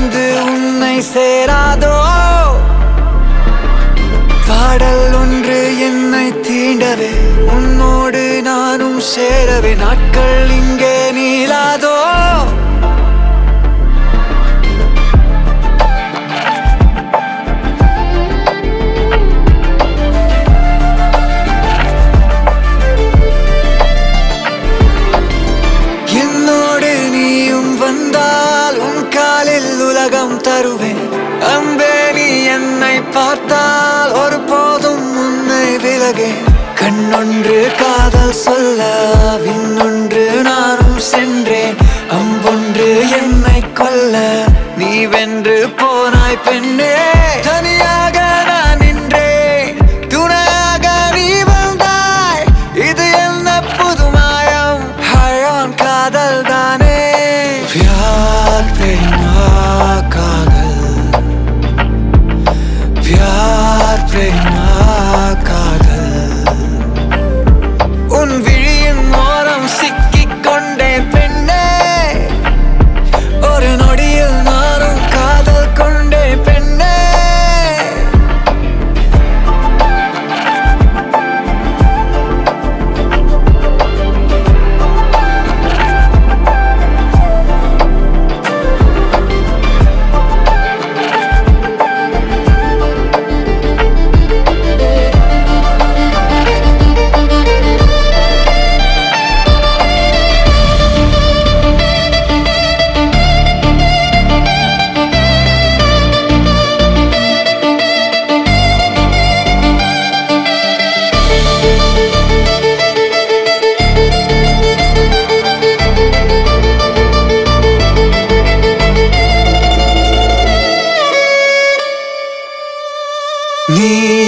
வந்து உன்னை சேராதோ பாடல் ஒன்று என்னை தீண்டவே உன்னோடு நானும் சேரவே நாட்கள் இங்கே நீளாதோ என்னோடு நீயும் வந்தால் உன் காலில் உலகம் தருவேன் அன்பே நீ என்னை பார்த்தால் ஒரு போதும் உன்னை விலகே கண்ணொன்று காதல் சொல்ல விண்ணொன்று நானும் சென்றேன் அம்பொன்று என்னை கொல்ல நீ வென்று போனாய் பெண்ணே தனியாக நான் நின்றேன் துணையாக நீ வந்தாய் இது என்ன புதுமாயம் ஹயான் காதல் தானே प्यार प्रेमा காதல் प्यार प्रेमा காதல் உன் விழியின் ஓரம் சிக்கிக் கொண்டேன் பெண்ணே ஒரு நொடியில் நானும் காதல் கொண்டேன் பெண்ணே நீ